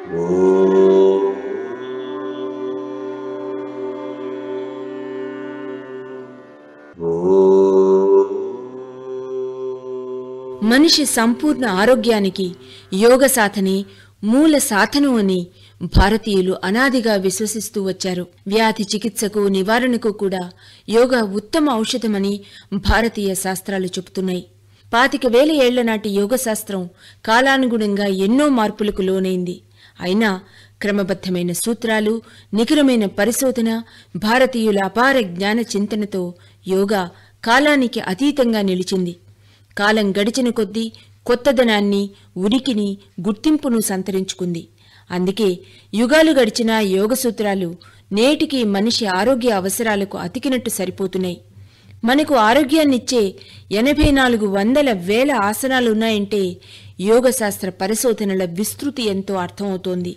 మనిషి సంపూర్ణ ఆరోగ్యానికి యోగ సాధనే మూల సాధనం అని భారతీయులు అనాదిగా విశ్వసిస్తూ వచ్చారు వ్యాధి చికిత్సకు నివారణకు కూడా యోగా ఉత్తమ ఔషధమని భారతీయ శాస్త్రాలు చెబుతున్నాయి పాతిక వేల ఏళ్ల నాటి యోగ శాస్త్రం కాలానుగుణంగా ఎన్నో మార్పులకు లోనైంది అయినా క్రమబద్ధమైన సూత్రాలు నిఖరమైన పరిశోధన భారతీయుల అపార జ్ఞాన చింతనతో యోగా కాలానికి అతీతంగా నిలిచింది కాలం గడిచిన కొద్దీ కొత్తదనాన్ని ఉనికిని గుర్తింపును సంతరించుకుంది అందుకే యుగాలు గడిచిన యోగ సూత్రాలు నేటికి మనిషి ఆరోగ్య అవసరాలకు అతికినట్టు సరిపోతున్నాయి మనకు ఆరోగ్యాన్నిచ్చే ఎనభై నాలుగు వందల వేల ఆసనాలున్నాయంటే యోగశాస్త్ర పరిశోధనల విస్తృతి ఎంతో అర్థమవుతోంది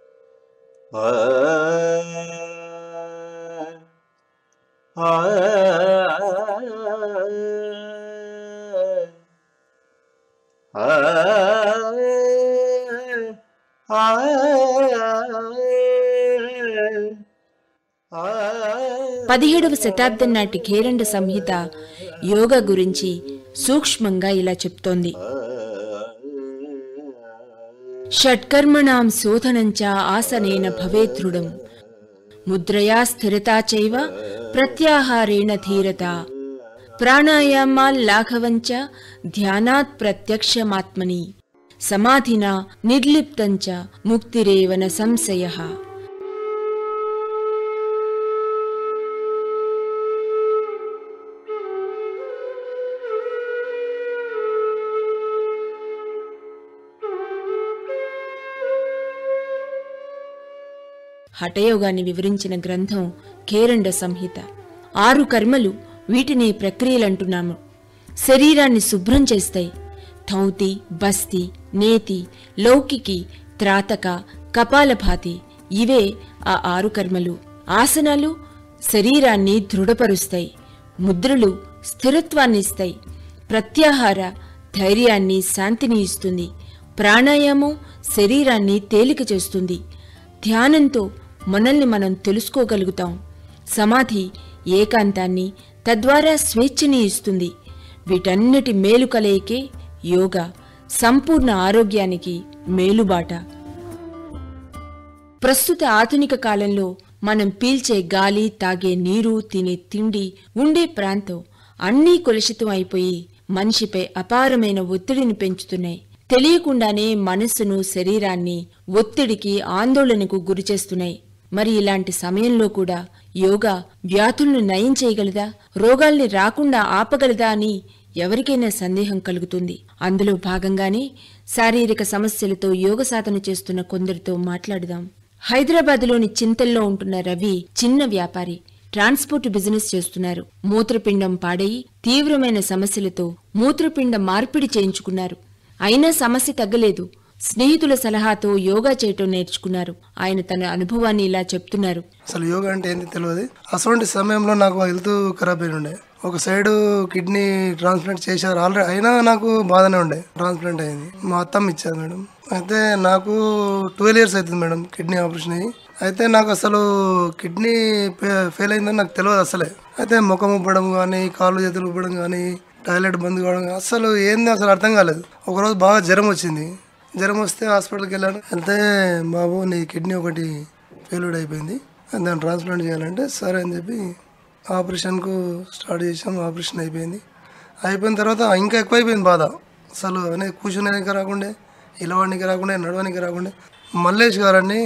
పదిహేడవ శతాబ్దం నాటి ఖేరండ సంహిత యోగా గురించి సూక్ష్మంగా ఇలా చెప్తోంది షట్కర్మణాం శోధనంచ ఆసనేన భవేదృఢం ముద్రయా స్థిరతా చైవ ప్రత్యాహారేణ ధీరత ప్రాణాయామాల్లాఘవంచ ధ్యానాత్ ప్రత్యక్షమాత్మని సమాధినా నిర్లిప్తంచ ముక్తిరేవన సంశయ హఠయోగాన్ని వివరించిన గ్రంథం కేరండ సంహిత ఆరు కర్మలు వీటిని ప్రక్రియలంటున్నాము శరీరాన్ని శుభ్రం చేస్తాయి ధౌతి బస్తి నేతి లౌకికి త్రాతక కపాలభాతి ఇవే ఆ ఆరు కర్మలు ఆసనాలు శరీరాన్ని దృఢపరుస్తాయి ముద్రలు స్థిరత్వాన్ని ఇస్తాయి ప్రత్యాహార ధైర్యాన్ని శాంతిని ఇస్తుంది ప్రాణాయామం శరీరాన్ని తేలిక చేస్తుంది ధ్యానంతో మనల్ని మనం తెలుసుకోగలుగుతాం సమాధి ఏకాంతాన్ని తద్వారా స్వేచ్ఛని ఇస్తుంది వీటన్నిటి మేలు కలయికే యోగా సంపూర్ణ ఆరోగ్యానికి మేలుబాట ప్రస్తుత ఆధునిక కాలంలో మనం పీల్చే గాలి తాగే నీరు తినే తిండి ఉండే ప్రాంతం అన్నీ కలుషితం అయిపోయి మనిషిపై అపారమైన ఒత్తిడిని పెంచుతున్నాయి తెలియకుండానే మనస్సును శరీరాన్ని ఒత్తిడికి ఆందోళనకు గురిచేస్తున్నాయి మరి ఇలాంటి సమయంలో కూడా యోగా వ్యాధులను నయం చేయగలదా రోగాల్ని రాకుండా ఆపగలదా అని ఎవరికైనా సందేహం కలుగుతుంది అందులో భాగంగానే శారీరక సమస్యలతో యోగ సాధన చేస్తున్న కొందరితో మాట్లాడుదాం హైదరాబాద్లోని చింతల్లో ఉంటున్న రవి చిన్న వ్యాపారి ట్రాన్స్పోర్ట్ బిజినెస్ చేస్తున్నారు మూత్రపిండం పాడయి తీవ్రమైన సమస్యలతో మూత్రపిండ మార్పిడి చేయించుకున్నారు అయినా సమస్య తగ్గలేదు స్నేహితుల సలహాతో యోగా చేయటం నేర్చుకున్నారు ఆయన తన అనుభవాన్ని ఇలా చెప్తున్నారు అసలు యోగా అంటే ఏంటి తెలియదు అటువంటి సమయంలో నాకు హెల్త్ ఖరాబ్ అయిన ఉండే ఒక సైడ్ కిడ్నీ ట్రాన్స్ప్లాంట్ చేశారు ఆల్రెడీ అయినా నాకు బాగానే ఉండే ట్రాన్స్ప్లాంట్ అయింది మా అత్తమ్మ ఇచ్చారు మేడం అయితే నాకు ట్వెల్వ్ ఇయర్స్ అవుతుంది మేడం కిడ్నీ ఆపరేషన్ అయ్యి అయితే నాకు అసలు కిడ్నీ ఫెయిల్ అయిందని నాకు తెలియదు అసలే అయితే ముఖం ఉబ్బడం కానీ కాళ్ళు చేతులు ఉబ్బడం కానీ టాయిలెట్ బంద్ కావడం కానీ అసలు ఏంది అసలు అర్థం కాలేదు ఒకరోజు బాగా జ్వరం వచ్చింది జ్వరం వస్తే హాస్పిటల్కి వెళ్ళాను వెళ్తే బాబు నీ కిడ్నీ ఒకటి ఫెయిల్యూర్ అయిపోయింది దాన్ని ట్రాన్స్ప్లాంట్ చేయాలంటే సరే అని చెప్పి ఆపరేషన్కు స్టార్ట్ చేసాం ఆపరేషన్ అయిపోయింది అయిపోయిన తర్వాత ఇంకా ఎక్కువైపోయింది బాధ అసలు అనే కూర్చునేకి రాకుండే ఇలవానికి రాకుండే నడవడానికి రాకుండే మల్లేష్ గారని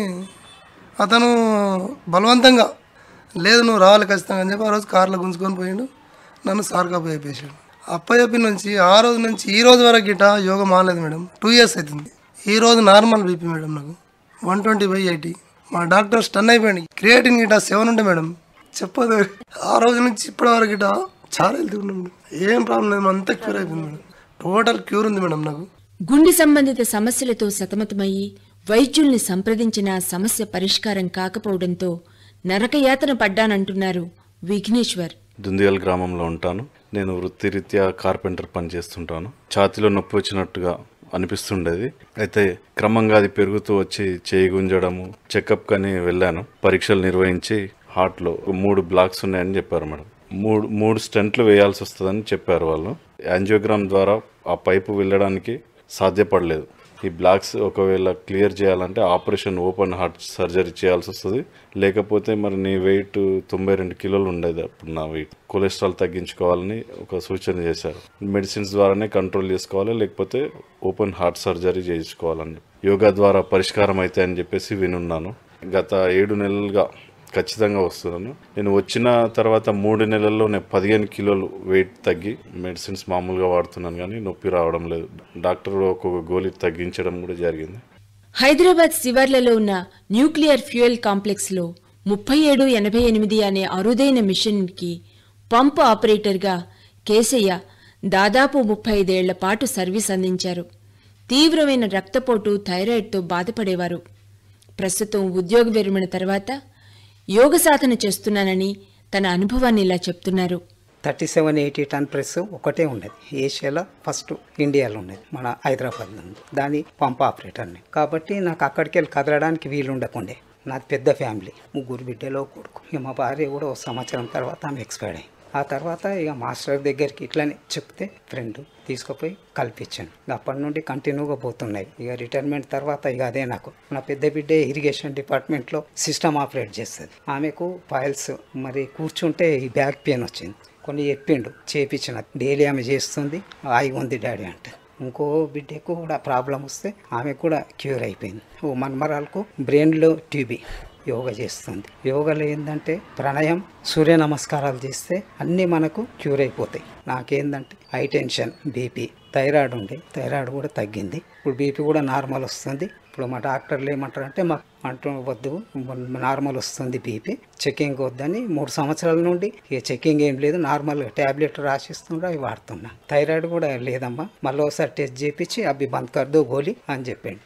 అతను బలవంతంగా లేదు నువ్వు రావాలి ఖచ్చితంగా అని చెప్పి ఆ రోజు కార్లో గుంజుకొని పోయిండు నన్ను సార్కి అప్పచెప్పేసాడు అప్పచెప్పి నుంచి ఆ రోజు నుంచి ఈ రోజు వరకు గిట యోగా మానలేదు మేడం టూ ఇయర్స్ అవుతుంది ఈ రోజు నార్మల్ బీపీ మేడం నాకు వన్ ట్వంటీ బై ఎయిటీ మా డాక్టర్ స్టన్ అయిపోయింది క్రియేటిన్ గిట సెవెన్ ఉంటే మేడం చెప్పదు ఆ రోజు నుంచి ఇప్పటి వరకు గిట చాలా హెల్తీ ఉన్నాం మేడం ఏం ప్రాబ్లం లేదు అంతా క్యూర్ అయిపోయింది మేడం టోటల్ క్యూర్ ఉంది మేడం నాకు గుండె సంబంధిత సమస్యలతో సతమతమయ్యి వైద్యుల్ని సంప్రదించిన సమస్య పరిష్కారం కాకపోవడంతో నరకయాతన పడ్డానంటున్నారు విఘ్నేశ్వర్ దుందిగల్ గ్రామంలో ఉంటాను నేను వృత్తిరీత్యా కార్పెంటర్ పని చేస్తుంటాను ఛాతీలో నొప్పి వచ్చినట్టుగా అనిపిస్తుండేది అయితే క్రమంగా అది పెరుగుతూ వచ్చి చేయి గుంజడము చెకప్ కని వెళ్ళాను పరీక్షలు నిర్వహించి హార్ట్లో మూడు బ్లాక్స్ ఉన్నాయని చెప్పారు మేడం మూడు మూడు స్టెంట్లు వేయాల్సి వస్తుందని చెప్పారు వాళ్ళు యాంజియోగ్రామ్ ద్వారా ఆ పైపు వెళ్ళడానికి సాధ్యపడలేదు ఈ బ్లాక్స్ ఒకవేళ క్లియర్ చేయాలంటే ఆపరేషన్ ఓపెన్ హార్ట్ సర్జరీ చేయాల్సి వస్తుంది లేకపోతే మరి నీ వెయిట్ తొంభై రెండు కిలోలు ఉండేది అప్పుడు నా వెయిట్ కొలెస్ట్రాల్ తగ్గించుకోవాలని ఒక సూచన చేశారు మెడిసిన్స్ ద్వారానే కంట్రోల్ చేసుకోవాలి లేకపోతే ఓపెన్ హార్ట్ సర్జరీ చేయించుకోవాలని యోగా ద్వారా పరిష్కారం అయితే అని చెప్పేసి వినున్నాను గత ఏడు నెలలుగా ఖచ్చితంగా వస్తున్నాను నేను వచ్చిన తర్వాత మూడు నెలల్లో నేను పదిహేను కిలోలు వెయిట్ తగ్గి మెడిసిన్స్ మామూలుగా వాడుతున్నాను కానీ నొప్పి రావడం లేదు డాక్టర్ ఒక్కొక్క గోళీ తగ్గించడం కూడా జరిగింది హైదరాబాద్ శివార్లలో ఉన్న న్యూక్లియర్ ఫ్యూయల్ కాంప్లెక్స్లో ముప్పై ఏడు ఎనభై ఎనిమిది అనే అరుదైన మిషన్కి పంపు ఆపరేటర్గా కేశయ్య దాదాపు ముప్పై ఐదేళ్ల పాటు సర్వీస్ అందించారు తీవ్రమైన రక్తపోటు థైరాయిడ్తో బాధపడేవారు ప్రస్తుతం ఉద్యోగ విరమణ తర్వాత యోగ సాధన చేస్తున్నానని తన అనుభవాన్ని ఇలా చెప్తున్నారు thirty seven eighty ton press ఒకటే ఉండేది ఏషియాలో ఫస్ట్ ఇండియాలో ఉండేది మన హైదరాబాద్ ఉంది దాని పంప్ ఆపరేటర్ని కాబట్టి నాకు అక్కడికి వెళ్ళి కదలడానికి వీలు ఉండకుండే నాది పెద్ద ఫ్యామిలీ ముగ్గురు బిడ్డలో కొడుకు ఇక మా భార్య కూడా ఒక సంవత్సరం తర్వాత ఆమె ఎక్స్పైర్డ్ అయింది ఆ తర్వాత ఇక మాస్టర్ దగ్గరికి ఇట్లనే చెప్తే ఫ్రెండ్ తీసుకుపోయి కల్పించాను ఇక అప్పటి నుండి కంటిన్యూగా పోతున్నాయి ఇక రిటైర్మెంట్ తర్వాత ఇక అదే నాకు నా పెద్ద బిడ్డ ఇరిగేషన్ డిపార్ట్మెంట్లో సిస్టమ్ ఆపరేట్ చేస్తుంది ఆమెకు ఫైల్స్ మరి కూర్చుంటే ఈ బ్యాక్ పెయిన్ వచ్చింది కొన్ని చెప్పిండు చేపించిన డైలీ ఆమె చేస్తుంది హాయిగా ఉంది డాడీ అంటే ఇంకో బిడ్డకు కూడా ప్రాబ్లం వస్తే ఆమె కూడా క్యూర్ అయిపోయింది ఓ మన్మరాలకు బ్రెయిన్లో టీబీ యోగా చేస్తుంది యోగాలో ఏంటంటే ప్రాణాయం సూర్య నమస్కారాలు చేస్తే అన్నీ మనకు క్యూర్ అయిపోతాయి నాకేందంటే హై టెన్షన్ బీపీ థైరాయిడ్ ఉండే థైరాయిడ్ కూడా తగ్గింది ఇప్పుడు బీపీ కూడా నార్మల్ వస్తుంది ఇప్పుడు మా డాక్టర్లు ఏమంటారంటే మాకు అంటూ వద్దు నార్మల్ వస్తుంది బీపీ చెకింగ్ వద్దని మూడు సంవత్సరాల నుండి ఇక చెకింగ్ ఏం లేదు నార్మల్గా ట్యాబ్లెట్ రాసిస్తుండ్రు అవి వాడుతున్నా థైరాయిడ్ కూడా లేదమ్మా మళ్ళీ ఒకసారి టెస్ట్ చేయించి అవి బంద్ కర్దో గోలి అని చెప్పండి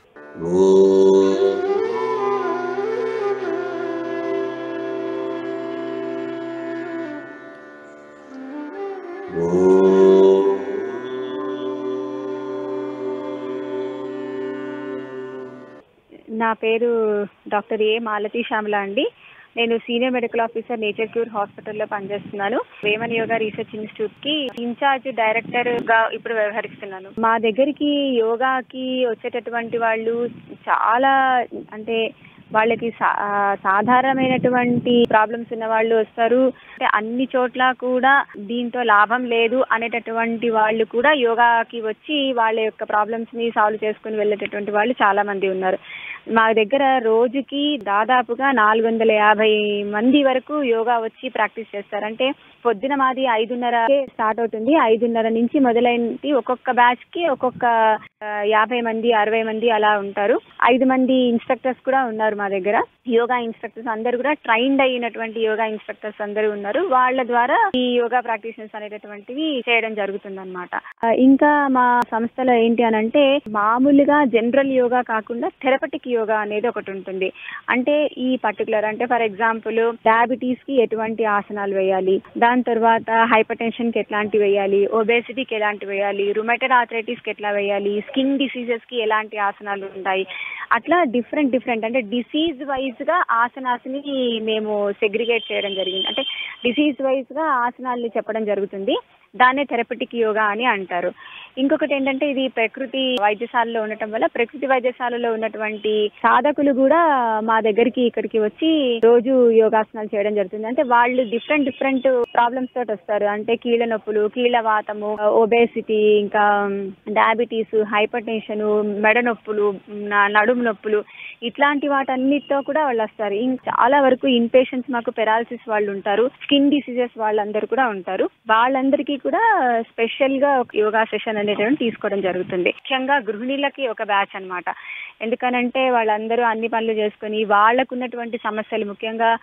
నా పేరు డాక్టర్ ఏ మాలతి శ్యామల అండి నేను senior medical officer nature cure హాస్పిటల్లో పనిచేస్తున్నాను వేమన్ యోగా రీసెర్చ్ ఇన్స్టిట్యూట్ కి ఇన్ఛార్జ్ డైరెక్టర్ గా ఇప్పుడు వ్యవహరిస్తున్నాను మా దగ్గరికి యోగాకి వచ్చేటటువంటి వాళ్ళు చాలా అంటే వాళ్ళకి సా- ఆ, సాధారణమైనటువంటి ప్రాబ్లమ్స్ ఉన్న వాళ్ళు వస్తారు అంటే అన్ని చోట్ల కూడా దీంతో లాభం లేదు అనేటటువంటి వాళ్ళు కూడా యోగాకి వచ్చి వాళ్ళ యొక్క ప్రాబ్లమ్స్ ని సాల్వ్ చేసుకుని వెళ్ళేటటువంటి వాళ్ళు చాలా మంది ఉన్నారు మా దగ్గర రోజుకి దాదాపుగా నాలుగు వందల యాభై మంది వరకు యోగా వచ్చి ప్రాక్టీస్ చేస్తారు అంటే పొద్దున మాది ఐదున్నర స్టార్ట్ అవుతుంది ఐదున్నర నుంచి మొదలైంది ఒక్కొక్క బ్యాచ్ కి ఒక్కొక్క ఆ, యాభై మంది అరవై మంది అలా ఉంటారు ఐదు మంది ఇన్స్ట్రక్టర్స్ కూడా ఉన్నారు మా దగ్గర యోగా ఇన్స్ట్రక్టర్స్ అందరు కూడా ట్రైన్డ్ అయినటువంటి యోగా ఇన్స్ట్రక్టర్స్ అందరూ ఉన్నారు వాళ్ళ ద్వారా ఈ యోగా ప్రాక్టీషన్స్ అనేటటువంటివి చేయడం జరుగుతుంది అనమాట ఇంకా మా సంస్థలో ఏంటి అని అంటే మామూలుగా జనరల్ యోగా కాకుండా థెరపటిక్ యోగా అనేది ఒకటి ఉంటుంది అంటే ఈ పర్టికులర్ అంటే ఫర్ ఎగ్జాంపుల్ డయాబెటీస్ కి ఎటువంటి ఆసనాలు వేయాలి దాని తర్వాత హైపర్ టెన్షన్ కి ఎట్లాంటి వేయాలి ఒబేసిటీకి ఎలాంటి వేయాలి రుమటెడ్ ఆథరైటిస్ కి ఎట్లా వేయాలి స్కిన్ డిసీజెస్ కి ఎలాంటి ఆసనాలు ఉంటాయి అట్లా డిఫరెంట్ డిఫరెంట్ అంటే డిసీజ్ వైజ్ గా ఆసనాస్ని మేము సెగ్రిగేట్ చేయడం జరిగింది అంటే డిసీజ్ వైజ్ గా ఆసనాల్ని చెప్పడం జరుగుతుంది దాన్నే థెరపటిక్ యోగా అని అంటారు ఇంకొకటి ఏంటంటే ఇది ప్రకృతి వైద్యశాలలో ఉండటం వల్ల ప్రకృతి వైద్యశాలలో ఉన్నటువంటి సాధకులు కూడా మా దగ్గరికి ఇక్కడికి వచ్చి రోజు యోగాసనాలు చేయడం జరుగుతుంది అంటే వాళ్ళు డిఫరెంట్ డిఫరెంట్ ప్రాబ్లమ్స్ తోటి వస్తారు అంటే కీళ్ళ నొప్పులు కీళ్ళ వాతము ఒబేసిటీ ఇంకా డయాబెటీస్ హైపర్ టెన్షన్ మెడ నొప్పులు న- నడుము నొప్పులు ఇట్లాంటి వాటన్నిటితో కూడా వాళ్ళు వస్తారు ఇం- చాలా వరకు ఇన్ పేషెంట్స్ మాకు పెరాలసిస్ వాళ్ళు ఉంటారు స్కిన్ డిసీజెస్ వాళ్ళందరూ కూడా ఉంటారు వాళ్ళందరికీ కూడా స్పెషల్ గా ఒక యోగా సెషన్ అనేటువంటి తీసుకోవడం జరుగుతుంది ముఖ్యంగా గృహిణీలకి ఒక బ్యాచ్ అన్నమాట ఎందుకనంటే వాళ్ళందరూ అన్ని పనులు చేసుకొని వాళ్ళకున్నటువంటి సమస్యలు ముఖ్యంగా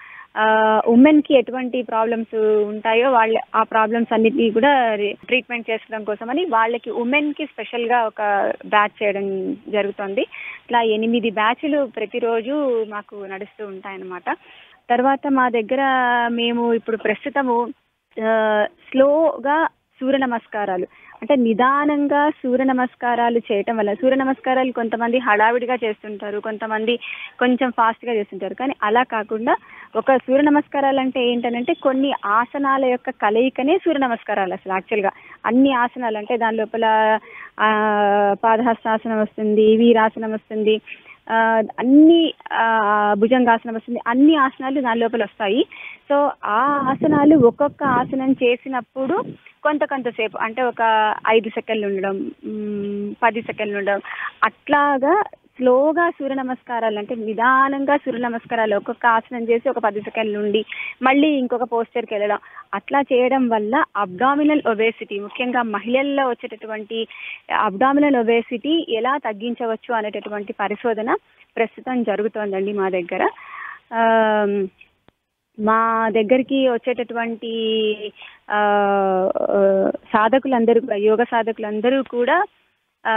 ఉమెన్ కి ఎటువంటి ప్రాబ్లమ్స్ ఉంటాయో వాళ్ళ ఆ ప్రాబ్లమ్స్ అన్నిటినీ కూడా ట్రీట్మెంట్ చేసుకోవడం కోసమని వాళ్ళకి ఉమెన్ కి స్పెషల్ గా ఒక బ్యాచ్ చేయడం జరుగుతుంది ఇట్లా ఎనిమిది బ్యాచ్లు ప్రతిరోజు మాకు నడుస్తూ ఉంటాయన్నమాట తర్వాత మా దగ్గర మేము ఇప్పుడు ప్రస్తుతము స్లోగా సూర్య నమస్కారాలు అంటే నిదానంగా సూర్య నమస్కారాలు చేయటం వల్ల సూర్య నమస్కారాలు కొంతమంది హడావిడిగా చేస్తుంటారు కొంతమంది కొంచెం ఫాస్ట్గా చేస్తుంటారు కానీ అలా కాకుండా ఒక సూర్య నమస్కారాలు అంటే ఏంటనంటే కొన్ని ఆసనాల యొక్క కలయికనే సూర్య నమస్కారాలు అసలు యాక్చువల్గా అన్ని ఆసనాలు అంటే దాని లోపల ఆ, పాదహస్తాసనం వస్తుంది వీరాసనం వస్తుంది ఆ, అన్ని ఆ, భుజంగాసనం వస్తుంది అన్ని ఆసనాలు దాని లోపల వస్తాయి సో ఆ ఆసనాలు ఒక్కొక్క ఆసనం చేసినప్పుడు కొంత కొంతసేపు అంటే ఒక ఐదు సెకండ్లు ఉండడం మ్, పది సెకండ్లు ఉండడం అట్లాగా స్లోగా సూర్య నమస్కారాలు అంటే నిదానంగా సూర్య నమస్కారాలు ఒక్కొక్క ఆసనం చేసి ఒక పది సెకండ్లు ఉండి మళ్ళీ ఇంకొక పోస్టర్కి వెళ్ళడం అట్లా చేయడం వల్ల అబ్డామినల్ ఒబేసిటీ ముఖ్యంగా మహిళల్లో వచ్చేటటువంటి అబ్డామినల్ ఒబేసిటీ ఎలా తగ్గించవచ్చు అనేటటువంటి పరిశోధన ప్రస్తుతం జరుగుతోందండి మా దగ్గర ఆమ్, మా దగ్గరికి వచ్చేటటువంటి ఆ, ఆ, సాధకులందరూ కూడా యోగ సాధకులందరూ కూడా ఆ,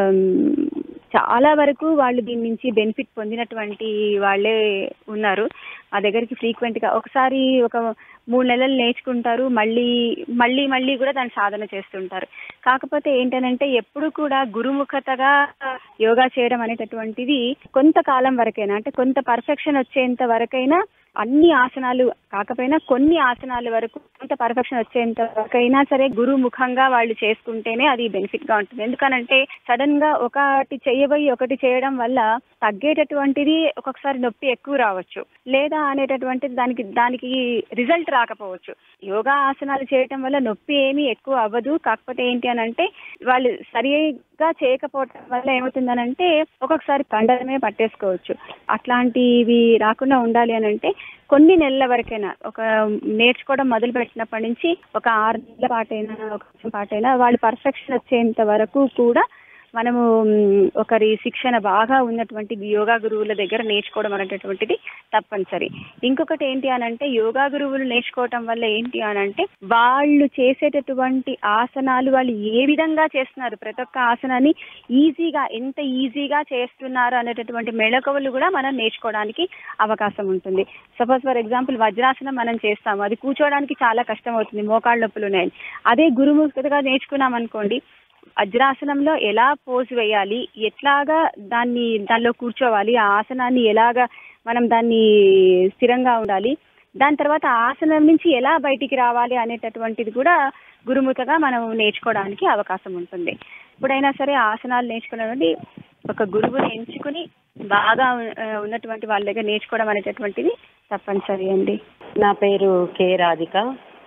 చాలా వరకు వాళ్ళు దీని నుంచి బెనిఫిట్ పొందినటువంటి వాళ్ళే ఉన్నారు మా దగ్గరికి ఫ్రీక్వెంట్గా ఒకసారి ఒక మూడు నెలలు నేర్చుకుంటారు మళ్ళీ మళ్ళీ మళ్ళీ కూడా దాన్ని సాధన చేస్తుంటారు కాకపోతే ఏంటనంటే ఎప్పుడు కూడా గురుముఖతగా యోగా చేయడం అనేటటువంటిది కొంతకాలం వరకైనా అంటే కొంత పర్ఫెక్షన్ వచ్చేంత వరకైనా అన్ని ఆసనాలు కాకపోయినా కొన్ని ఆసనాల వరకు కొంత పర్ఫెక్షన్ వచ్చేంత వరకైనా సరే గురు ముఖంగా వాళ్ళు చేసుకుంటేనే అది బెనిఫిట్ గా ఉంటుంది ఎందుకనంటే సడన్ గా ఒకటి చేయబోయి ఒకటి చేయడం వల్ల తగ్గేటటువంటిది ఒక్కొక్కసారి నొప్పి ఎక్కువ రావచ్చు లేదా అనేటటువంటిది దానికి దానికి రిజల్ట్ రాకపోవచ్చు యోగా ఆసనాలు చేయటం వల్ల నొప్పి ఏమీ ఎక్కువ అవ్వదు కాకపోతే ఏంటి అని అంటే వాళ్ళు సరిగా చేయకపోవటం వల్ల ఏమవుతుందనంటే ఒక్కొక్కసారి కండలమే పట్టేసుకోవచ్చు అట్లాంటివి రాకుండా ఉండాలి అని అంటే కొన్ని నెలల వరకైనా ఒక నేర్చుకోవడం మొదలు పెట్టినప్పటి నుంచి ఒక ఆరు నెలల పాటైనా ఒక సంవత్సరం పాటైనా వాళ్ళు పర్ఫెక్షన్ వచ్చేంత వరకు కూడా మనము మ్, ఒకరి శిక్షణ బాగా ఉన్నటువంటి యోగా గురువుల దగ్గర నేర్చుకోవడం అనేటటువంటిది తప్పనిసరి ఇంకొకటి ఏంటి అని అంటే యోగా గురువులు నేర్చుకోవటం వల్ల ఏంటి అని అంటే వాళ్ళు చేసేటటువంటి ఆసనాలు వాళ్ళు ఏ విధంగా చేస్తున్నారు ప్రతి ఒక్క ఆసనాన్ని ఈజీగా ఎంత ఈజీగా చేస్తున్నారు అనేటటువంటి మెళకువలు కూడా మనం నేర్చుకోవడానికి అవకాశం ఉంటుంది సపోజ్ ఫర్ ఎగ్జాంపుల్ వజ్రాసనం మనం చేస్తాము అది కూర్చోవడానికి చాలా కష్టం అవుతుంది మోకాళ్ళ నొప్పులు ఉన్నాయని అదే గురుముఖతగా నేర్చుకున్నాం అనుకోండి వజ్రాసనంలో ఎలా పోజ్ వేయాలి ఎట్లాగా దాన్ని దానిలో కూర్చోవాలి ఆ ఆసనాన్ని ఎలాగా మనం దాన్ని స్థిరంగా ఉండాలి దాని తర్వాత ఆ ఆసనం నుంచి ఎలా బయటికి రావాలి అనేటటువంటిది కూడా గురుముఖగా మనం నేర్చుకోవడానికి అవకాశం ఉంటుంది ఇప్పుడైనా సరే ఆసనాలు నేర్చుకునేది ఒక గురువుని ఎంచుకుని బాగా ఆ, ఉన్నటువంటి వాళ్ళ దగ్గర నేర్చుకోవడం అనేటటువంటిది తప్పనిసరి అండి నా పేరు కే రాధిక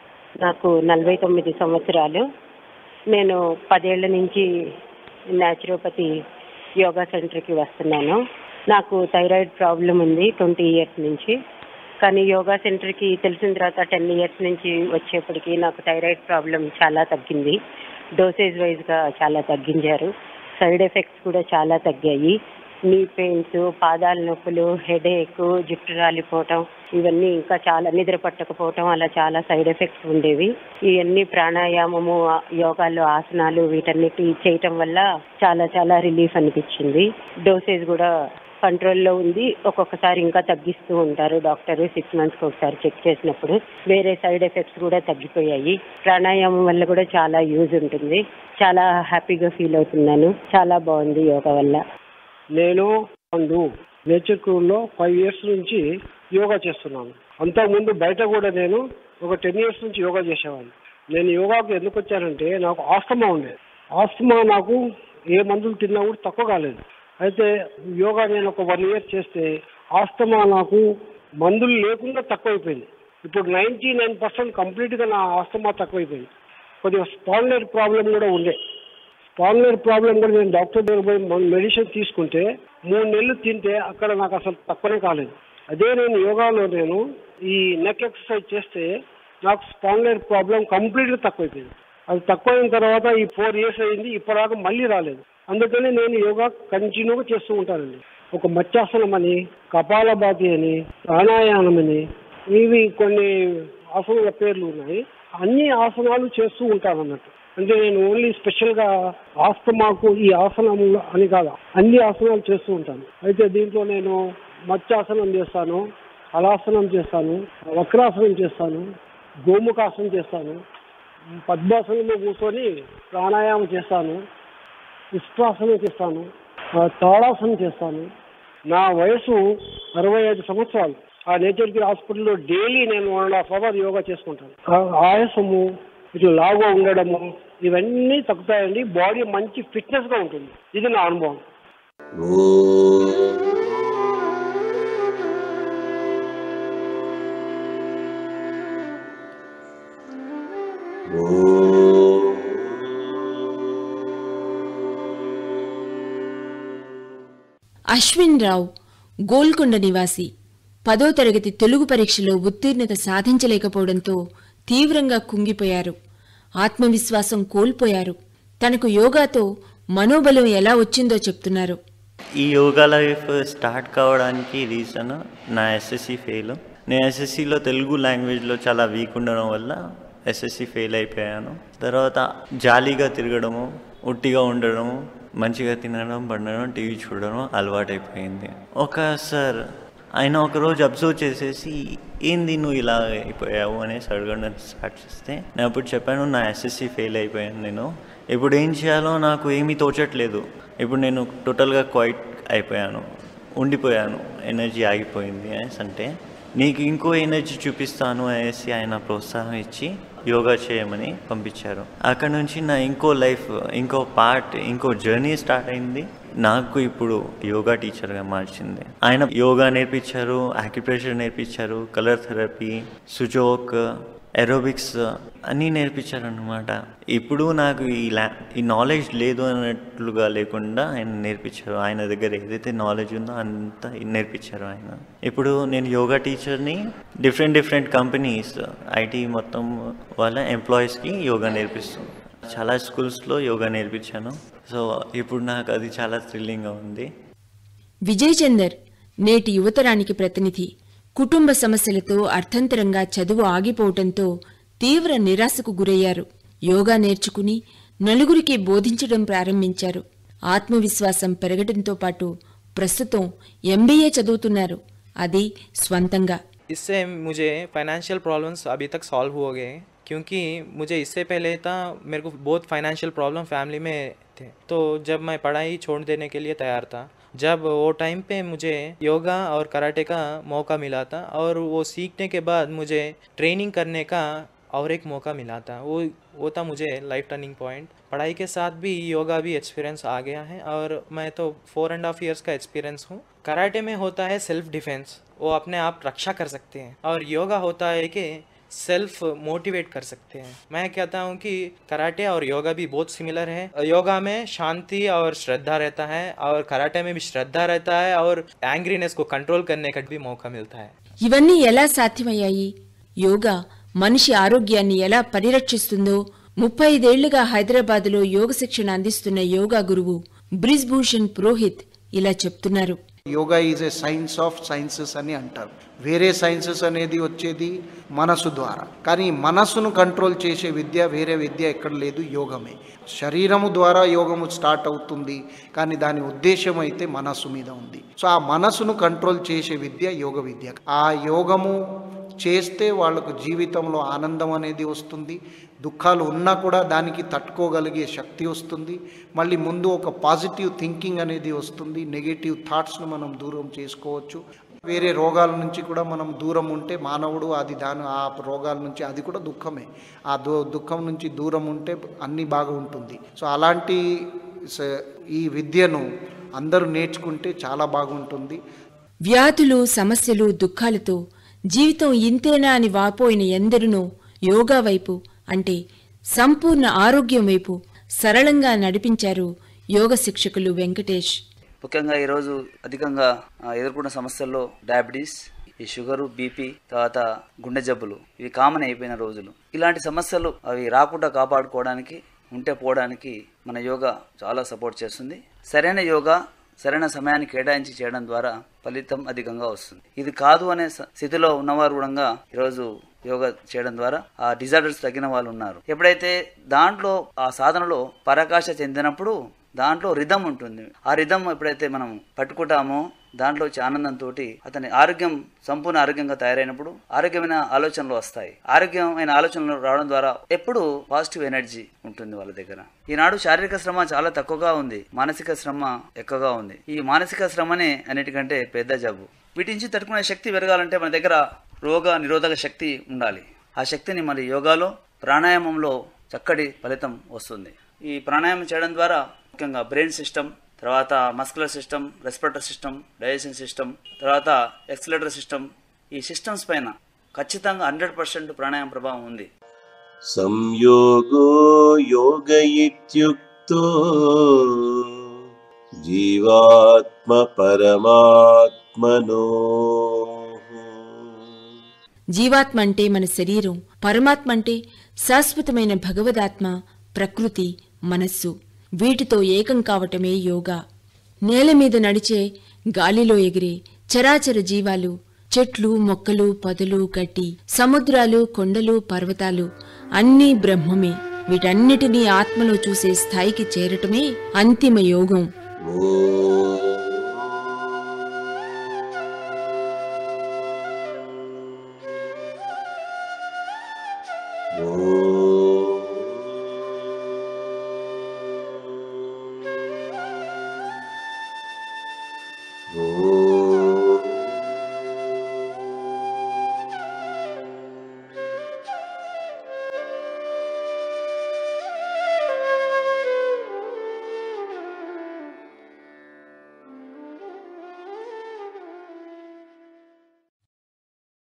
నాకు నలభై తొమ్మిది సంవత్సరాలు నేను పదేళ్ల నుంచి న్యాచురోపతి యోగా సెంటర్కి వస్తున్నాను నాకు థైరాయిడ్ ప్రాబ్లం ఉంది ట్వంటీ ఇయర్స్ నుంచి కానీ యోగా సెంటర్కి తెలిసిన తర్వాత టెన్ ఇయర్స్ నుంచి వచ్చేప్పటికి నాకు థైరాయిడ్ ప్రాబ్లం చాలా తగ్గింది డోసేజ్ వైజ్గా చాలా తగ్గించారు సైడ్ ఎఫెక్ట్స్ కూడా చాలా తగ్గాయి నీ పెయిన్స్ పాదాల నొప్పులు హెడేక్ జుట్టు రాలిపోవటం ఇవన్నీ ఇంకా చాలా నిద్ర పట్టకపోవటం అలా చాలా సైడ్ ఎఫెక్ట్స్ ఉండేవి ఇవన్నీ ప్రాణాయామము ఆ, యోగాలు ఆసనాలు వీటన్నిటి చేయటం వల్ల చాలా చాలా రిలీఫ్ అనిపించింది డోసేజ్ కూడా కంట్రోల్లో ఉంది ఒక్కొక్కసారి ఇంకా తగ్గిస్తూ ఉంటారు డాక్టర్ సిక్స్ మంత్స్కి ఒకసారి చెక్ చేసినప్పుడు వేరే సైడ్ ఎఫెక్ట్స్ కూడా తగ్గిపోయాయి ప్రాణాయామం వల్ల కూడా చాలా యూజ్ ఉంటుంది చాలా హ్యాపీగా ఫీల్ అవుతున్నాను చాలా బాగుంది యోగా వల్ల నేను అందు నేచర్ క్రూల్లో ఫైవ్ ఇయర్స్ నుంచి యోగా చేస్తున్నాను అంతకుముందు బయట కూడా నేను ఒక టెన్ ఇయర్స్ నుంచి యోగా చేసేవాడిని నేను యోగాకు ఎందుకు వచ్చానంటే నాకు ఆస్తమా ఉండేది ఆస్తమా నాకు ఏ మందులు తిన్నా కూడా తక్కువ కాలేదు అయితే యోగా నేను ఒక వన్ ఇయర్ చేస్తే ఆస్తమా నాకు మందులు లేకుండా తక్కువైపోయింది ఇప్పుడు నైంటీ నైన్ పర్సెంట్ కంప్లీట్గా నా ఆస్తమా తక్కువైపోయింది కొద్దిగా స్పాన్లర్ ప్రాబ్లం కూడా ఉండే స్పాన్లర్ ప్రాబ్లం కూడా నేను డాక్టర్ దగ్గర పోయి మెడిసిన్ తీసుకుంటే మూడు నెలలు తింటే అక్కడ నాకు అసలు తక్కువనే కాలేదు అదే నేను యోగాలో నేను ఈ నెక్ ఎక్సర్సైజ్ చేస్తే నాకు స్పాన్లర్ ప్రాబ్లం కంప్లీట్గా తక్కువైపోయింది అది తక్కువైన తర్వాత ఈ ఫోర్ ఇయర్స్ అయింది ఇప్పటిదాకా మళ్ళీ రాలేదు అందుకని నేను యోగా కంటిన్యూగా చేస్తూ ఉంటానండి ఒక మత్స్యాసనం అని కపాలభాతి అని ప్రాణాయామం అని ఇవి కొన్ని ఆసనాల పేర్లు ఉన్నాయి అన్ని ఆసనాలు చేస్తూ ఉంటాను అన్నట్టు అంటే నేను ఓన్లీ స్పెషల్గా ఆస్తమాకు ఈ ఆసనములు అని కాదు అన్ని ఆసనాలు చేస్తూ ఉంటాను అయితే దీంట్లో నేను మత్స్యాసనం చేస్తాను హలాసనం చేస్తాను వక్రాసనం చేస్తాను గోముఖాసనం చేస్తాను పద్మాసనంలో కూర్చొని ప్రాణాయామం చేస్తాను విశ్వాసనం చేస్తాను ఆ, తాడాసనం చేస్తాను నా వయసు అరవై ఐదు సంవత్సరాలు ఆ నేచర్ కేర్ హాస్పిటల్లో డైలీ నేను one and half hour yoga చేసుకుంటాను ఆ ఆయాసము ఇట్లా లావుగా ఉండడము ఇవన్నీ తగ్గుతాయండి బాడీ మంచి ఫిట్నెస్గా ఉంటుంది ఇది నా అనుభవం అశ్విన్ రావు గోల్కొండ నివాసి పదో తరగతి తెలుగు పరీక్షలో ఉత్తీర్ణత సాధించలేకపోవడంతో తీవ్రంగా కుంగిపోయారు ఆత్మవిశ్వాసం కోల్పోయారు తనకు యోగాతో మనోబలం ఎలా వచ్చిందో చెప్తున్నారు ఈ యోగా లైఫ్ స్టార్ట్ కావడానికి రీజన్ నా ఎస్ఎస్సి ఫెయిల్ నేను ఎస్ఎస్సిలో తెలుగు లాంగ్వేజ్లో చాలా వీక్ ఉండడం వల్ల ఎస్ఎస్సి ఫెయిల్ అయిపోయాను తర్వాత జాలీగా తిరగడము ఉట్టిగా ఉండడము మంచిగా తినడం పండడం టీవీ చూడడం అలవాటైపోయింది ఒక సార్ ఆయన ఒకరోజు అబ్జర్వ్ చేసేసి ఏంది నువ్వు ఇలా అయిపోయావు అనేసి అడగడం స్టార్ట్ చేస్తే నేను అప్పుడు చెప్పాను నా ఎస్ఎస్సి ఫెయిల్ అయిపోయాను నేను ఇప్పుడు ఏం చేయాలో నాకు ఏమీ తోచట్లేదు ఇప్పుడు నేను టోటల్గా క్వైట్ అయిపోయాను ఉండిపోయాను ఎనర్జీ ఆగిపోయింది అనేసి అంటే నీకు ఇంకో ఎనర్జీ చూపిస్తాను అనేసి ఆయన ప్రోత్సాహం ఇచ్చి యోగా చేయమని పంపించారు అక్కడ నుంచి నా ఇంకో లైఫ్ ఇంకో పార్ట్ ఇంకో జర్నీ స్టార్ట్ అయింది నాకు ఇప్పుడు యోగా టీచర్గా మార్చింది ఆయన యోగా నేర్పించారు యాక్యుప్రెషర్ నేర్పించారు కలర్ థెరపీ సుజోక్ ఎరోబిక్స్ అన్నీ నేర్పించారు అనమాట ఇప్పుడు నాకు ఈ లా ఈ నాలెడ్జ్ లేదు అన్నట్లుగా లేకుండా ఆయన నేర్పించారు ఆయన దగ్గర ఏదైతే నాలెడ్జ్ ఉందో అంతా నేర్పించారు ఆయన ఇప్పుడు నేను యోగా టీచర్ని డిఫరెంట్ డిఫరెంట్ కంపెనీస్ ఐటీ మొత్తం వాళ్ళ ఎంప్లాయీస్కి యోగా నేర్పిస్తుంది చాలా స్కూల్స్లో యోగా నేర్పించాను సో ఇప్పుడు నాకు అది చాలా థ్రిల్లింగ్గా ఉంది విజయ్ చందర్ నేటి యువతరానికి ప్రతినిధి కుటుంబ సమస్యలతో అర్థంతరంగా చదువు ఆగిపోవటంతో తీవ్ర నిరాశకు గురయ్యారు యోగా నేర్చుకుని నలుగురికి బోధించడం ప్రారంభించారు ఆత్మవిశ్వాసం పెరగడంతో పాటు ప్రస్తుతం ఎంబీఏ చదువుతున్నారు అది స్వంతంగా इससे मुझे फाइनेंशियल प्रॉब्लम्स अभी तक सॉल्व हो गए क्योंकि मुझे इससे पहले था मेरे को बहुत फाइनेंशियल प्रॉब्लम फैमिली में थे तो जब मैं पढ़ाई छोड़ देने के लिए तैयार था जब वो टाइम पे मुझे योगा और कराटे का मौका मिला था और वो सीखने के बाद मुझे ट्रेनिंग करने का और एक मौका मिला था वो वो था मुझे लाइफ टर्निंग पॉइंट पढ़ाई के साथ भी योगा भी एक्सपीरियंस आ गया है और मैं तो फोर एंड हाफ ईयर्स का एक्सपीरियंस हूँ कराटे में होता है सेल्फ डिफेंस वो अपने आप रक्षा कर सकते हैं और योगा होता है कि सेल्फ मोटिवेट कर सकते हैं मैं कहता हूँ कि कराटे और योगा भी बहुत सिमिलर है योगा में शांति और श्रद्धा रहता है और कराटे में भी श्रद्धा रहता है और एंग्रीनेस को कंट्रोल करने का भी मौका मिलता है ఇవన్నీ ఎలా సాధ్యమయ్యాయి యోగా మనిషి ఆరోగ్యాన్ని ఎలా పరిరక్షిస్తుందో ముప్పై ఐదేళ్లుగా హైదరాబాదులో యోగ శిక్షణ అందిస్తున్న యోగా గురువు బ్రిజ్భూషణ్ పురోహిత్ ఇలా చెప్తున్నారు yoga is a science of sciences అని అంటారు వేరే సైన్సెస్ అనేది వచ్చేది మనసు ద్వారా కానీ మనసును కంట్రోల్ చేసే విద్య వేరే విద్య ఎక్కడ లేదు యోగమే శరీరము ద్వారా యోగము స్టార్ట్ అవుతుంది కానీ దాని ఉద్దేశం అయితే మనస్సు మీద ఉంది సో ఆ మనసును కంట్రోల్ చేసే విద్య యోగ విద్య ఆ యోగము చేస్తే వాళ్ళకు జీవితంలో ఆనందం అనేది వస్తుంది దుఃఖాలు ఉన్నా కూడా దానికి తట్టుకోగలిగే శక్తి వస్తుంది మళ్ళీ ముందు ఒక పాజిటివ్ థింకింగ్ అనేది వస్తుంది నెగిటివ్ థాట్స్ను మనం దూరం చేసుకోవచ్చు వేరే రోగాల నుంచి కూడా మనం దూరం ఉంటే మానవుడు అది దాని ఆ రోగాల నుంచి అది కూడా దుఃఖమే ఆ దు దుఃఖం నుంచి దూరం ఉంటే అన్నీ బాగా ఉంటుంది సో అలాంటి స- ఈ విద్యను అందరూ నేర్చుకుంటే చాలా బాగుంటుంది వ్యాధులు సమస్యలు దుఃఖాలతో జీవితం ఇంతేనా అని వాపోయిన ఎందరినో యోగా వైపు అంటే సంపూర్ణ ఆరోగ్యం వైపు సరళంగా నడిపించారు యోగ శిక్షకులు వెంకటేష్ ముఖ్యంగా ఈరోజు అధికంగా ఆ, ఎదుర్కొన్న సమస్యల్లో డయాబెటీస్ ఈ షుగరు బీపీ తర్వాత గుండె జబ్బులు ఇవి కామన్ అయిపోయిన రోజులు ఇలాంటి సమస్యలు అవి రాకుండా కాపాడుకోవడానికి ఉంటే పోవడానికి మన యోగా చాలా సపోర్ట్ చేస్తుంది సరైన యోగా సరైన సమయాన్ని కేటాయించి చేయడం ద్వారా ఫలితం అధికంగా వస్తుంది ఇది కాదు అనే స- స్థితిలో ఉన్నవారు కూడా ఈరోజు యోగా చేయడం ద్వారా ఆ డిజార్డర్స్ తగ్గిన వాళ్ళు ఉన్నారు ఎప్పుడైతే దాంట్లో ఆ సాధనలో పరాకాష్ట చెందినప్పుడు దాంట్లో రిధం ఉంటుంది ఆ రిధం ఎప్పుడైతే మనం పట్టుకుంటామో దాంట్లో వచ్చే ఆనందంతో అతని ఆరోగ్యం సంపూర్ణ ఆరోగ్యంగా తయారైనప్పుడు ఆరోగ్యమైన ఆలోచనలు వస్తాయి ఆరోగ్యమైన ఆలోచనలు రావడం ద్వారా ఎప్పుడు పాజిటివ్ ఎనర్జీ ఉంటుంది వాళ్ళ దగ్గర ఈనాడు శారీరక శ్రమ చాలా తక్కువగా ఉంది మానసిక శ్రమ ఎక్కువగా ఉంది ఈ మానసిక శ్రమనే అన్నిటికంటే పెద్ద జబ్బు వీటి నుంచి తట్టుకునే శక్తి పెరగాలంటే మన దగ్గర రోగ నిరోధక శక్తి ఉండాలి ఆ శక్తిని మరి యోగాలో ప్రాణాయామంలో చక్కటి ఫలితం వస్తుంది ఈ ప్రాణాయామం చేయడం ద్వారా ముఖ్యంగా బ్రెయిన్ సిస్టమ్ తర్వాత muscular system respirator system digestion system తర్వాత ఎక్సలేటర్ సిస్టమ్ ఈ సిస్టమ్స్ పైన ఖచ్చితంగా హండ్రెడ్ పర్సెంట్ ప్రాణాయామ ప్రభావం ఉంది సంయోగో యోగ ఇత్యుక్తో జీవాత్మ పరమాత్మనో జీవాత్మ అంటే మన శరీరం పరమాత్మ అంటే శాశ్వతమైన భగవదాత్మ ప్రకృతి మనస్సు వీటితో ఏకం కావటమే యోగా నేల మీద నడిచే గాలిలో ఎగిరే చరాచర జీవాలు చెట్లు మొక్కలు పొదలు గడ్డి సముద్రాలు కొండలు పర్వతాలు అన్నీ బ్రహ్మమే వీటన్నిటినీ ఆత్మలో చూసే స్థాయికి చేరటమే అంతిమ యోగం ఓ